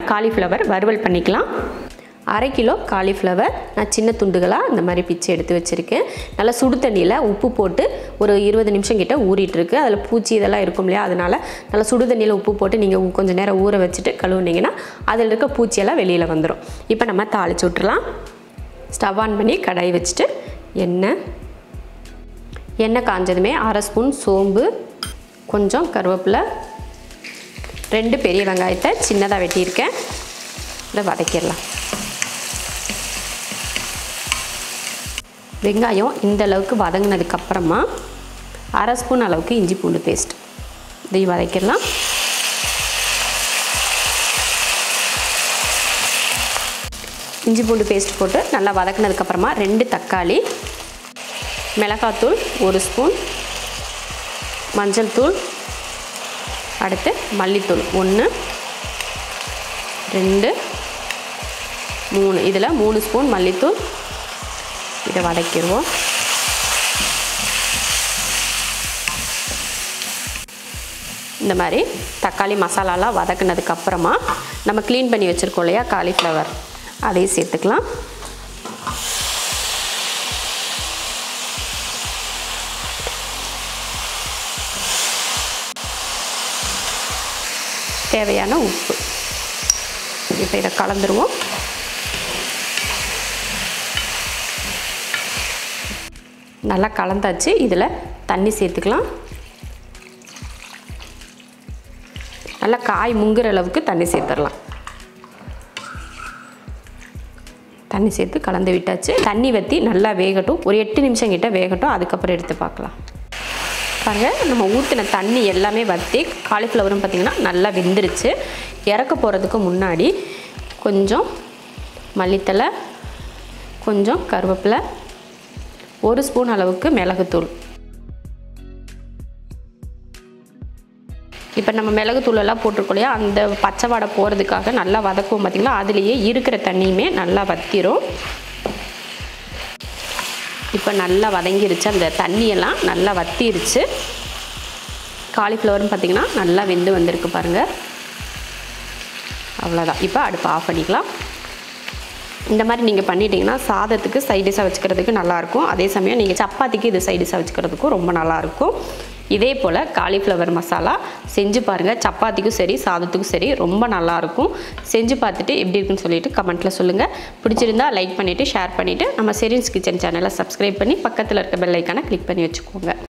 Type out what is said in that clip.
cauliflower வறுவல் பண்ணிக்கலாம் அரை கிலோ காலிஃப்ளவர் நான் சின்ன துண்டுகளாக இந்த மாதிரி பிச்சு எடுத்து வச்சுருக்கேன் நல்லா சுடு தண்ணியில் உப்பு போட்டு ஒரு இருபது நிமிஷம் கிட்ட ஊறிட்டு இருக்கு அதில் பூச்சி இதெல்லாம் இருக்கும் இல்லையா அதனால் நல்லா சுடு தண்ணியில் உப்பு போட்டு நீங்கள் கொஞ்சம் நேரம் ஊற வச்சுட்டு கழுவுனீங்கன்னா அதில் இருக்க பூச்சியெல்லாம் வெளியில் வந்துடும் இப்போ நம்ம தாளிச்சு விட்டுறலாம் ஸ்டவ் ஆன் பண்ணி கடாய் வச்சுட்டு எண்ணெய் எண்ணெய் காஞ்சதுமே அரை ஸ்பூன் சோம்பு கொஞ்சம் கருவேப்பிலை ரெண்டு பெரிய வெங்காயத்தை சின்னதாக வெட்டியிருக்கேன் இதை வதக்கிடலாம் வெங்காயம் இந்த அளவுக்கு வதங்கினதுக்கப்புறமா அரை ஸ்பூன் அளவுக்கு இஞ்சி பூண்டு பேஸ்ட் இதையும் வதக்கிடலாம் இஞ்சி பூண்டு பேஸ்ட் போட்டு நல்லா வதக்கினதுக்கப்புறமா ரெண்டு தக்காளி மிளகாத்தூள் ஒரு ஸ்பூன் மஞ்சள் தூள் அடுத்து மல்லித்தூள் ஒன்று ரெண்டு மூணு இதில் மூணு ஸ்பூன் மல்லித்தூள் இதை வதக்கிடுவோம் இந்த மாதிரி தக்காளி மசாலாலாம் வதக்குனதுக்கப்புறமா நம்ம க்ளீன் பண்ணி வச்சுருக்கோம் இல்லையா காலிஃப்ளவர் அதையும் சேர்த்துக்கலாம் தேவையான உப்பு இப்போ இதை கலந்துருவோம் நல்லா கலந்தாச்சு இதில் தண்ணி சேர்த்துக்கலாம் நல்லா காய் முங்குற அளவுக்கு தண்ணி சேர்த்துடலாம் தண்ணி சேர்த்து கலந்து விட்டாச்சு தண்ணி வற்றி நல்லா வேகட்டும் ஒரு எட்டு நிமிஷம் கிட்ட வேகட்டும் அதுக்கப்புறம் எடுத்து பார்க்கலாம் பாருங்கள் நம்ம ஊற்றின தண்ணி எல்லாமே வற்றி காலிஃப்ளவரும் பார்த்திங்கன்னா நல்லா வெந்துருச்சு இறக்க போகிறதுக்கு முன்னாடி கொஞ்சம் மல்லித்தலை கொஞ்சம் கருவேப்பிலை ஒரு ஸ்பூன் அளவுக்கு மிளகுத்தூள் இப்போ நம்ம மிளகுத்தூள் எல்லாம் போட்டிருக்கோம் இல்லையா அந்த பச்சை வாடை போகிறதுக்காக நல்லா வதக்குவோம் பார்த்திங்களா அதுலேயே இருக்கிற தண்ணியுமே நல்லா வத்திரும் இப்போ நல்லா வதங்கிருச்சு அந்த தண்ணியெல்லாம் நல்லா வத்திருச்சு காலிஃப்ளவர்னு பார்த்திங்கன்னா நல்லா வெந்து வந்திருக்கு பாருங்கள் அவ்வளோதான் இப்போ அடுப்பு ஆஃப் பண்ணிக்கலாம் இந்த மாதிரி நீங்கள் பண்ணிட்டீங்கன்னா சாதத்துக்கு சைடிஷாக வச்சுக்கிறதுக்கு நல்லாயிருக்கும் அதே சமயம் நீங்கள் சப்பாத்திக்கு இது சைடிஷாக வச்சுக்கிறதுக்கும் ரொம்ப நல்லாயிருக்கும் இதே போல் காலிஃப்ளவர் மசாலா செஞ்சு பாருங்கள் சப்பாத்திக்கும் சரி சாதத்துக்கும் சரி ரொம்ப நல்லாயிருக்கும் செஞ்சு பார்த்துட்டு எப்படி இருக்குன்னு சொல்லிட்டு கமெண்ட்டில் சொல்லுங்கள் பிடிச்சிருந்தா லைக் பண்ணிவிட்டு ஷேர் பண்ணிவிட்டு நம்ம செரின்ஸ் கிச்சன் சேனலை சப்ஸ்கிரைப் பண்ணி பக்கத்தில் இருக்க பெல் ஐக்கானை கிளிக் பண்ணி வச்சுக்கோங்க